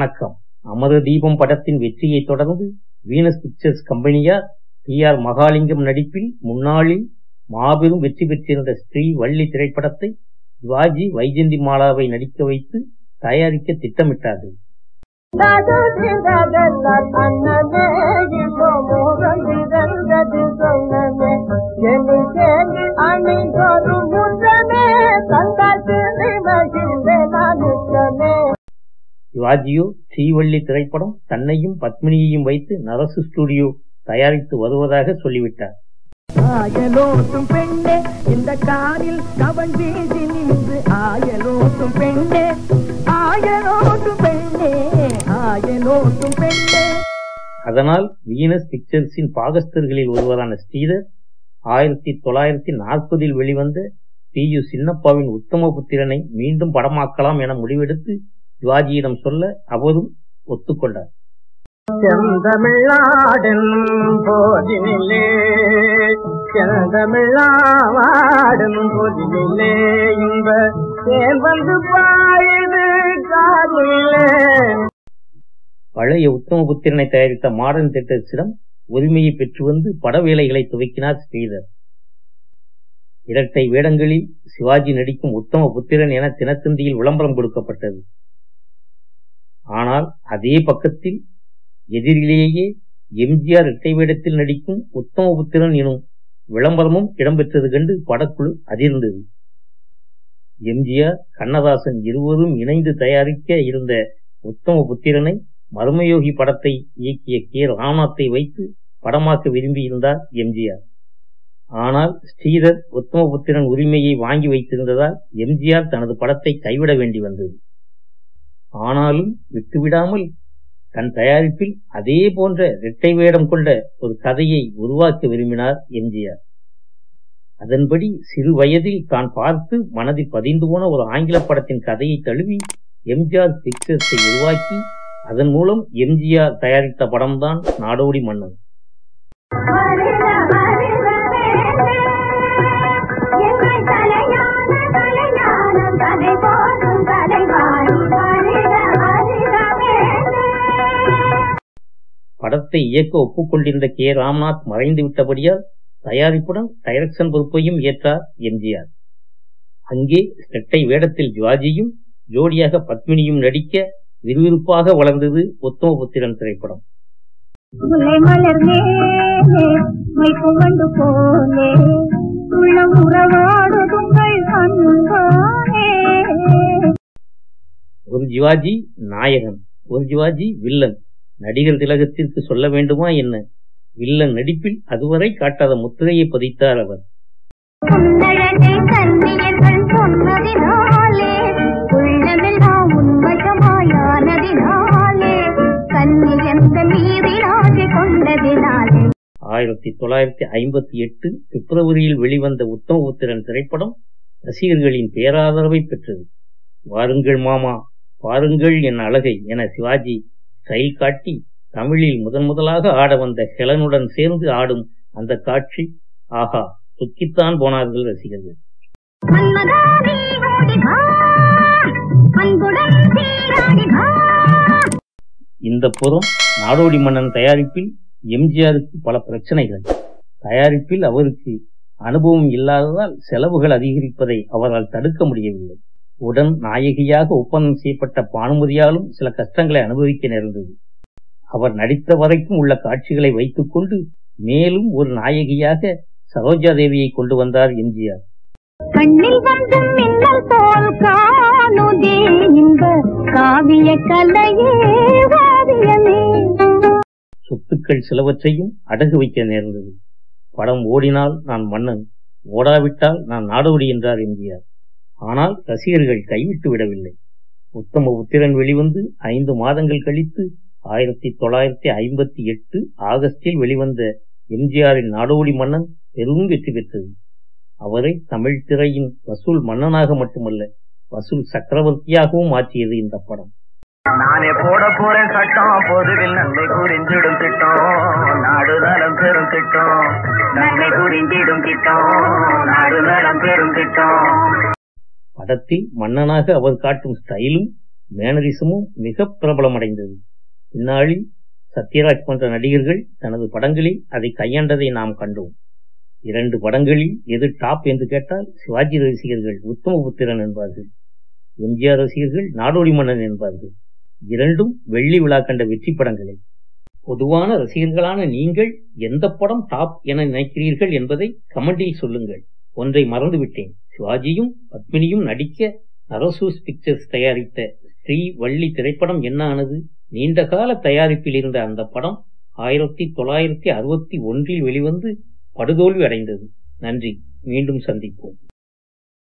வணக்கம் அமரதீபம் படத்தின் வெற்றியைத் தொடர்ந்து வீனஸ் பிக்சர்ஸ் கம்பெனியார் டி ஆர் மகாலிங்கம் நடிப்பில் முன்னாளில் மாபெரும் வெற்றி பெற்றிருந்த ஸ்ரீ வள்ளி திரைப்படத்தை சிவாஜி வைஜெயந்தி மாலாவை நடிக்க வைத்து தயாரிக்க திட்டமிட்டார்கள் அண்ணனே இப்போ மோகம் இறந்தது சொன்னமே எனக்கு அணிந்தொரு முன்னமே தந்தாச்சு மகிழ்ந்தே நான் நிற்கமே சிவாஜியோ ஸ்ரீவள்ளி திரைப்படம் தன்னையும் பத்மினியையும் வைத்து நரசு ஸ்டுடியோ தயாரித்து வருவதாக சொல்லிவிட்டார் ஆயலோட்டும் பெண்ணே இந்த காரில் கவன் வீசி நின்று ஆயலோட்டும் பெண்ணே ஆயலோட்டும் பெண்ணே ஆயலோட்டும் பெண்ணே அதனால் வீனஸ் பிக்சர்ஸின் பாகஸ்தர்களில் ஒருவரான ஸ்ரீதர் ஆயிரத்தி தொள்ளாயிரத்தி நாற்பதில் வெளிவந்த பி யு சின்னப்பாவின் உத்தம புத்திரனை மீண்டும் படமாக்கலாம் என முடிவெடுத்து சிவாஜியிடம் சொல்ல அவரும் ஒத்துக்கொண்டார் செந்தமிழ்நாடன் போதினிலே செந்தமிழாவாடும் போதினிலே இன்ப தேன் வந்து பாயுது காதிலே பழைய உத்தமபுத்திரனை தயாரித்த மாடர்ன் தியேட்டர்ஸிடம் உரிமையை பெற்று வந்து பட வேலைகளை துவக்கினார் ஸ்ரீதர் இரட்டை வேடங்களில் சிவாஜி நடிக்கும் உத்தம புத்திரன் என தினத்தந்தியில் விளம்பரம் கொடுக்கப்பட்டது ஆனால் அதே பக்கத்தில் எதிரிலேயே எம்ஜிஆர் இரட்டை வேடத்தில் நடிக்கும் உத்தமபுத்திரன் எனும் விளம்பரமும் இடம்பெற்றது கண்டு படக்குழு அதிர்ந்தது எம்ஜிஆர் கண்ணதாசன் இருவரும் இணைந்து தயாரிக்க இருந்த உத்தம புத்திரனை மர்மயோகி படத்தை இயக்கிய கே ராமநாத்தை வைத்து படமாக்க விரும்பியிருந்தார் எம்ஜிஆர் ஆனால் ஸ்ரீதர் உத்தமபுத்திரன் உரிமையை வாங்கி வைத்திருந்ததால் எம்ஜிஆர் தனது படத்தை கைவிட வேண்டி வந்தது ஆனாலும் விட்டுவிடாமல் தன் தயாரிப்பில் அதே போன்ற இரட்டை வேடம் கொண்ட ஒரு கதையை உருவாக்க விரும்பினார் எம்ஜிஆர் அதன்படி சிறு வயதில் தான் பார்த்து மனதில் பதிந்து போன ஒரு ஆங்கில படத்தின் கதையை தழுவி எம்ஜிஆர் பிக்சர்ஸை உருவாக்கி அதன் மூலம் எம்ஜிஆர் தயாரித்த படம்தான் நாடோடி மன்னன் படத்தை இயக்க ஒப்புக்கொண்டிருந்த கே ராம்நாத் மறைந்து விட்டபடியால் தயாரிப்புடன் டைரக்ஷன் பொறுப்பையும் ஏற்றார் எம்ஜிஆர் அங்கே இரட்டை வேடத்தில் ஜுவாஜியும் ஜோடியாக பத்மினியும் நடிக்க விறுவிறுப்பாக வளர்ந்தது உத்தமபுத்திரன் திரைப்படம் முல்லை மலர் மேலே மை புகண்டு போலே உள்ளம் உறவாடுதுங்கள் அன்பானே ஒரு ஜிவாஜி நாயகன் ஒரு ஜிவாஜி வில்லன் நடிகர் திலகத்திற்கு சொல்ல வேண்டுமா என்ன வில்லன் நடிப்பில் அதுவரை காட்டாத முத்திரையை பதித்தார் அவர் புன்னழகை கண்ணியர்கள் சொன்னதினாலே உள்ளமெல்லாம் உண்மகமாயானதினாலே கண்ணி எந்த மீறினாகி கொண்டதினாலே ஆயிரத்தி தொள்ளாயிரத்தி ஐம்பத்தி எட்டு பிப்ரவரியில் வெளிவந்த உத்தமபுத்திரன் திரைப்படம் ரசிகர்களின் பேராதரவை பெற்றது வாருங்கள் மாமா பாருங்கள் என் அழகை என சிவாஜி ஸ்டைல் காட்டி தமிழில் முதன் முதலாக ஆட வந்த ஹெலனுடன் சேர்ந்து ஆடும் அந்த காட்சி ஆஹா துக்கித்தான் போனார்கள் ரசிகர்கள் மன்மதானி ஓடி வா அன்புடன் சீராடி வா இந்த புறம் நாடோடி மன்னன் தயாரிப்பில் எம்ஜிஆருக்கு பல பிரச்சனைகள் தயாரிப்பில் அவருக்கு அனுபவம் இல்லாததால் செலவுகள் அதிகரிப்பதை அவரால் தடுக்க முடியவில்லை உடன் நாயகியாக ஒப்பந்தம் செய்யப்பட்ட பானுமதியாலும் சில கஷ்டங்களை அனுபவிக்க நேர்ந்தது அவர் நடித்த வரைக்கும் உள்ள காட்சிகளை வைத்துக்கொண்டு மேலும் ஒரு நாயகியாக சரோஜா தேவியை கொண்டு வந்தார் எம்ஜிஆர் கண்ணில் வந்து மின்னல் போல் காணுதே இந்த காவிய கலையே வாரியமே சொத்துக்கள் சிலவற்றையும் அடகு வைக்க நேர்ந்தது படம் ஓடினால் நான் மன்னன் ஓடாவிட்டால் நான் நாடோடி என்றார் எம்ஜிஆர் ஆனால் ரசிகர்கள் கைவிட்டு விடவில்லை உத்தம உத்திரன் வெளிவந்து ஐந்து மாதங்கள் கழித்து ஆயிரத்தி தொள்ளாயிரத்தி ஐம்பத்தி எட்டு ஆகஸ்டில் வெளிவந்த எம்ஜிஆரின் நாடோடி மன்னன் பெரும் வெற்றி பெற்றது அவரை தமிழ் திரையின் வசூல் மன்னனாக மட்டுமல்ல வசூல் சக்கரவர்த்தியாகவும் மாற்றியது இந்த படம் நானே போட போறேன் சட்டம் பொதுவில் நன்மை புரிஞ்சிடும் திட்டம் நாடு நலம் பெரும் திட்டம் நன்மை புரிஞ்சிடும் திட்டம் நாடு நலம் பெரும் திட்டம் படத்தில் மன்னனாக அவர் காட்டும் ஸ்டைலும் மேனரிசமும் மிக பிரபலமடைந்தது பின்னாளில் சத்யராஜ் போன்ற நடிகர்கள் தனது படங்களில் அதை கையாண்டதை நாம் கண்டோம் இரண்டு படங்களில் எது டாப் என்று கேட்டால் சிவாஜி ரசிகர்கள் உத்தமபுத்திரன் என்பார்கள் எம்ஜிஆர் ரசிகர்கள் நாடோடி மன்னன் என்பார்கள் இரண்டும் வெள்ளி விழா கண்ட வெற்றி படங்களே பொதுவான ரசிகர்களான நீங்கள் எந்த படம் டாப் என நினைக்கிறீர்கள் என்பதை கமெண்டில் சொல்லுங்கள் ஒன்றை மறந்துவிட்டேன் சிவாஜியும் பத்மினியும் நடிக்க அரசூஸ் பிக்சர்ஸ் தயாரித்த ஸ்ரீ வள்ளி திரைப்படம் என்ன ஆனது நீண்ட கால தயாரிப்பில் இருந்த அந்த படம் ஆயிரத்தி தொள்ளாயிரத்தி அறுபத்தி ஒன்றில் வெளிவந்து படுதோல்வி அடைந்தது நன்றி மீண்டும் சந்திப்போம்